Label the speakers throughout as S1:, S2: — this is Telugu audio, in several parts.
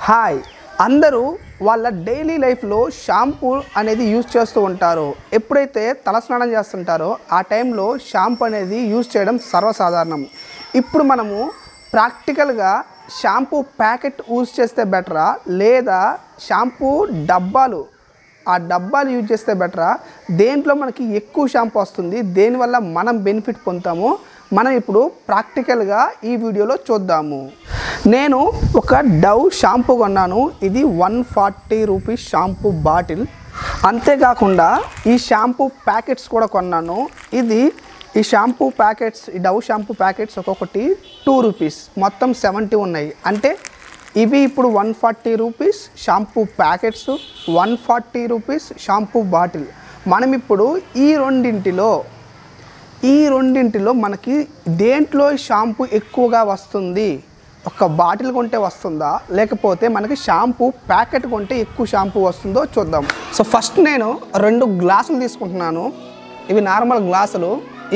S1: హాయ్ అందరూ వాళ్ళ డైలీ లైఫ్లో షాంపూ అనేది యూజ్ చేస్తూ ఉంటారు ఎప్పుడైతే తలస్నానం చేస్తుంటారో ఆ టైంలో షాంపూ అనేది యూజ్ చేయడం సర్వసాధారణం ఇప్పుడు మనము ప్రాక్టికల్గా షాంపూ ప్యాకెట్ యూజ్ చేస్తే బెటరా లేదా షాంపూ డబ్బాలు ఆ డబ్బాలు యూజ్ చేస్తే బెటరా దేంట్లో మనకి ఎక్కువ షాంపూ వస్తుంది దేనివల్ల మనం బెనిఫిట్ పొందుతామో మనం ఇప్పుడు ప్రాక్టికల్గా ఈ వీడియోలో చూద్దాము నేను ఒక డవ్ షాంపూ కొన్నాను ఇది one forty rupees shampoo bottle అంతేకాకుండా ఈ షాంపూ ప్యాకెట్స్ కూడా కొన్నాను ఇది ఈ షాంపూ ప్యాకెట్స్ ఈ డవ్ షాంపూ ప్యాకెట్స్ ఒక్కొక్కటి టూ రూపీస్ మొత్తం సెవెంటీ ఉన్నాయి అంటే ఇవి ఇప్పుడు one forty rupees shampoo packets one forty rupees shampoo bottle మనం ఇప్పుడు ఈ రెండింటిలో ఈ రెండింటిలో మనకి దేంట్లో షాంపూ ఎక్కువగా వస్తుంది ఒక బాటిల్ కొంటే వస్తుందా లేకపోతే మనకి షాంపూ ప్యాకెట్ కొంటే ఎక్కువ షాంపూ వస్తుందో చూద్దాం సో ఫస్ట్ నేను రెండు గ్లాసులు తీసుకుంటున్నాను ఇవి నార్మల్ గ్లాసులు ఈ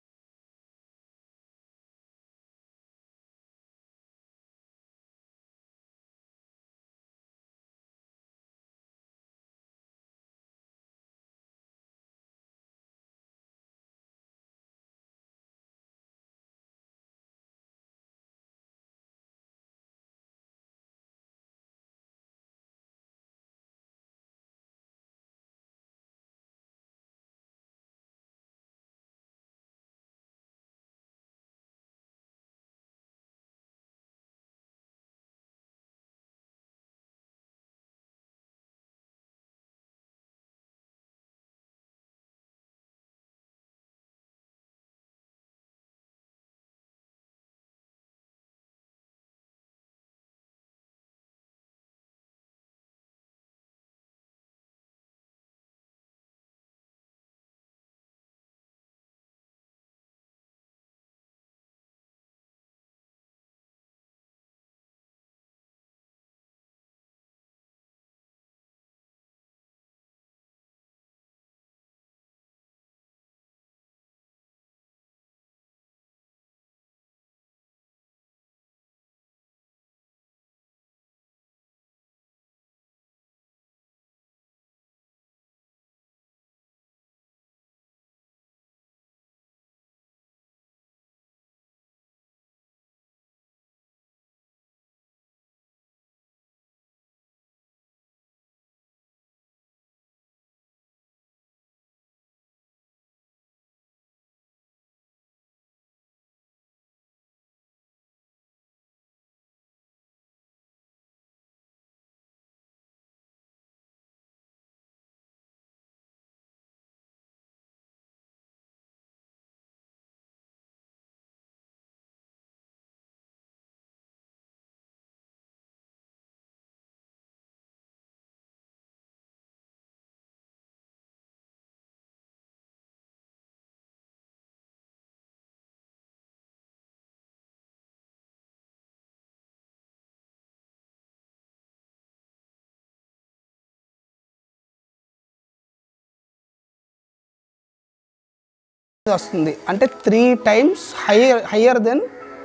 S1: వస్తుంది అంటే three times higher higher then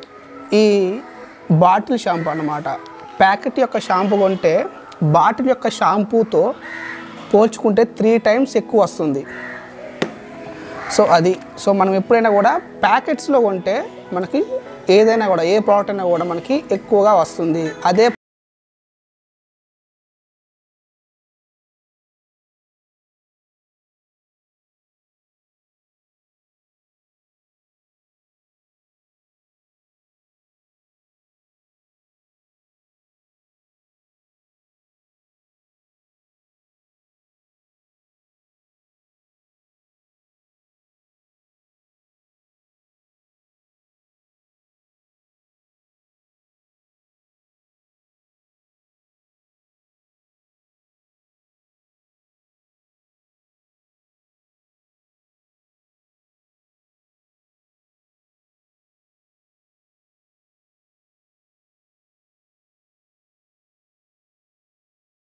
S1: ఈ బాటిల్ షాంపూ అన్నమాట ప్యాకెట్ యొక్క షాంపూ కొంటే బాటిల్ యొక్క షాంపూతో పోల్చుకుంటే త్రీ టైమ్స్ ఎక్కువ వస్తుంది సో అది సో మనం ఎప్పుడైనా కూడా ప్యాకెట్స్లో కొంటే మనకి ఏదైనా కూడా ఏ ప్రోడక్ట్ అయినా కూడా మనకి ఎక్కువగా వస్తుంది అదే